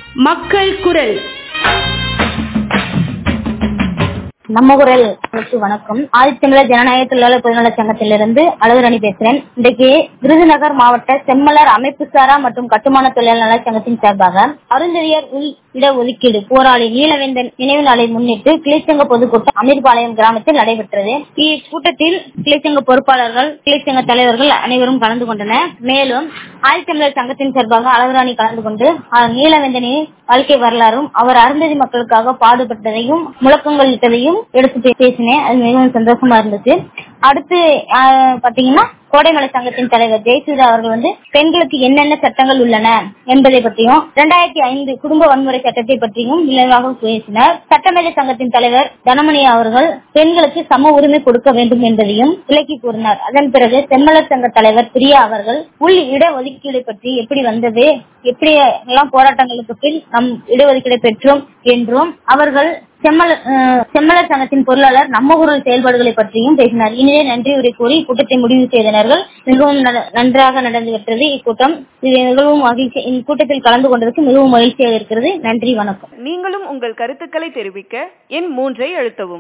மக்கள் குரல் நம்ம குரல் உங்களுக்கு வணக்கம் ஆதித்தமிழர் ஜனநாயக தொழிலாளர் பொதுநல சங்கத்திலிருந்து அழகுரணி பேசுறேன் இன்றைக்கு விருதுநகர் மாவட்ட செம்மலர் அமைப்பு சாரா மற்றும் கட்டுமான தொழிலாளர் நல சங்கத்தின் சார்பாக அருந்ததியர் உள் இட ஒதுக்கீடு போராளி நீலவேந்தன் நினைவு நாளை முன்னிட்டு கிளிச்சங்க பொதுக்கூட்டம் அமீர்பாளையம் கிராமத்தில் நடைபெற்றது இக்கூட்டத்தில் கிளிச்சங்க பொறுப்பாளர்கள் கிளிச்சங்க தலைவர்கள் அனைவரும் கலந்து கொண்டனர் மேலும் ஆதித்தமிழர் சங்கத்தின் சார்பாக அழகுராணி கலந்து கொண்டு அஹ், நீலவேந்தனின் வாழ்க்கை வரலாறும் அவர் அருந்ததி மக்களுக்காக பாடுபட்டதையும் முழக்கங்கள் இட்டதையும் எடுத்து பே- பேசினேன் அது மிகவும் சந்தோஷமா இருந்துச்சு அடுத்து ஆஹ், பாத்தீங்கன்னா கோடைமலை சங்கத்தின் தலைவர் ஜெயசூர்யா அவர்கள் வந்து பெண்களுக்கு என்னென்ன சட்டங்கள் உள்ளன என்பதை பற்றியும் இரண்டாயிரத்தி ஐந்து குடும்ப வன்முறை சட்டத்தை பற்றியும் விளைவாக பேசினார் சட்டமேதை சங்கத்தின் தலைவர் தனமணி அவர்கள் பெண்களுக்கு சம உரிமை கொடுக்க வேண்டும் என்பதையும் விளக்கி கூறினார் அதன் பிறகு செம்மலர் சங்க தலைவர் பிரியா அவர்கள் உள் இட ஒதுக்கீடு பற்றி எப்படி வந்தது எப்படி எல்லாம் போராட்டங்களுக்கு பின் நம் இடஒதுக்கீடு பெற்றோம் என்றும் அவர்கள் செம்மல் அஹ், செம்மலர் சங்கத்தின் பொருளாளர் நம்ம ஊரில் செயல்பாடுகளை பற்றியும் பேசினார் இனிதே நன்றி உரை கூறி கூட்டத்தை முடிவு செய்தனர்கள் மிகவும் நட- நன்றாக நடந்துவிட்டது இக்கூட்டம் இது மிகவும் மகிழ்ச்சி இக்கூட்டத்தில் கலந்து கொண்டதற்கு மிகவும் மகிழ்ச்சியாக இருக்கிறது நன்றி வணக்கம் நீங்களும் உங்கள் கருத்துக்களை தெரிவிக்க எண் மூன்றை அழுத்தவும்